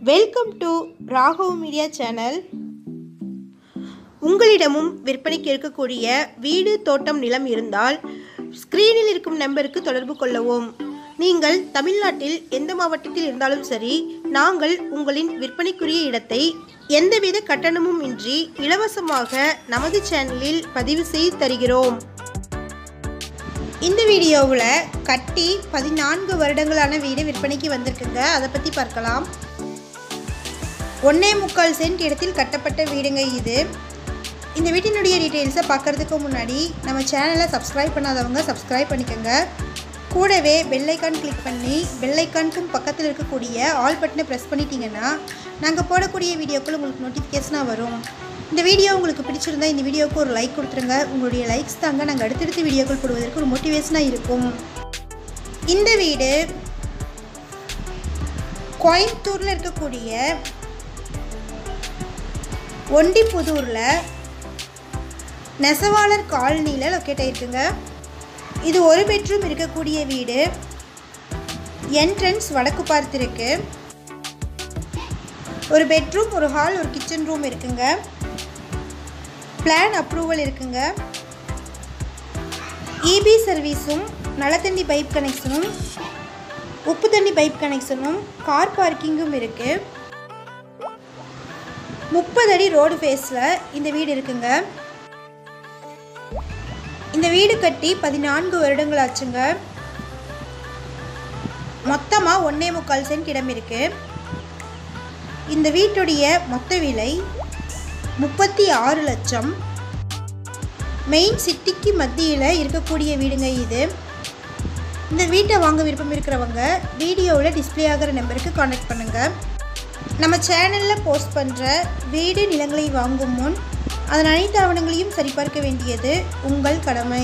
welcome to Raghav media channel உங்களிடமும் விற்பனைக்கு இருக்கக்கூடிய வீடு தோட்டம் நிலம் இருந்தால் ஸ்க்ரீனில் இருக்கும் நம்பருக்கு தொடர்பு கொள்ளவும் நீங்கள் தமிழ்நாட்டில் எந்த மாவட்டத்தில் இருந்தாலும் சரி நாங்கள் உங்களின் விற்பனைக்குரிய இடத்தை எந்தவித கட்டணமும் இன்றி இலவசமாக நமது சேனலில் பதிவு செய்து தருகிறோம் இந்த வீடியோவில் கட்டி பதினான்கு வருடங்களான வீடு விற்பனைக்கு வந்திருக்குங்க அதை பற்றி பார்க்கலாம் ஒன்னே முக்கால் சென்ட் இடத்தில் கட்டப்பட்ட வீடுங்க இது இந்த வீட்டினுடைய டீட்டெயில்ஸை பார்க்குறதுக்கு முன்னாடி நம்ம சேனலை சப்ஸ்கிரைப் பண்ணாதவங்க சப்ஸ்கிரைப் பண்ணிக்கோங்க கூடவே பெல்லைக்கான் கிளிக் பண்ணி பெல்லைக்கானுக்கும் பக்கத்தில் இருக்கக்கூடிய ஆல் பட்டனை ப்ரெஸ் பண்ணிட்டீங்கன்னா நாங்கள் போடக்கூடிய வீடியோக்கள் உங்களுக்கு நோட்டிஃபிகேஷனாக வரும் இந்த வீடியோ உங்களுக்கு பிடிச்சிருந்தா இந்த வீடியோவுக்கு ஒரு லைக் கொடுத்துருங்க உங்களுடைய லைக்ஸ் தாங்க நாங்கள் அடுத்தடுத்த வீடியோக்கள் போடுவதற்கு ஒரு மோட்டிவேஷனாக இருக்கும் இந்த வீடு கோயம்புத்தூரில் இருக்கக்கூடிய ஒண்டிப்புதூரில் நெசவாளர் காலனியில் லொக்கேட் ஆகிருக்குங்க இது ஒரு பெட்ரூம் இருக்கக்கூடிய வீடு என்ட்ரன்ஸ் வடக்கு பார்த்துருக்கு ஒரு பெட்ரூம் ஒரு ஹால் ஒரு கிச்சன் ரூம் இருக்குங்க பிளான் அப்ரூவல் இருக்குங்க இபி சர்வீஸும் நல்ல பைப் கனெக்ஷனும் உப்பு தண்ணி பைப் கனெக்ஷனும் கார் பார்க்கிங்கும் இருக்குது முப்பது அடி ரோடு ஃபேஸில் இந்த வீடு இருக்குங்க இந்த வீடு கட்டி பதினான்கு வருடங்கள் ஆச்சுங்க மொத்தமாக ஒன்றே முக்கால் சென்ட் இடம் இருக்கு இந்த வீட்டுடைய மொத்த விலை முப்பத்தி ஆறு லட்சம் மெயின் சிட்டிக்கு மத்தியில் இருக்கக்கூடிய வீடுங்க இது இந்த வீட்டை வாங்க விருப்பம் இருக்கிறவங்க வீடியோவில் டிஸ்பிளே ஆகிற நம்பருக்கு காண்டாக்ட் பண்ணுங்கள் நம்ம சேனலில் போஸ்ட் பண்ணுற வீடு நிலங்களை வாங்கும் முன் அதன் அனைத்து ஆவணங்களையும் சரிபார்க்க வேண்டியது உங்கள் கடமை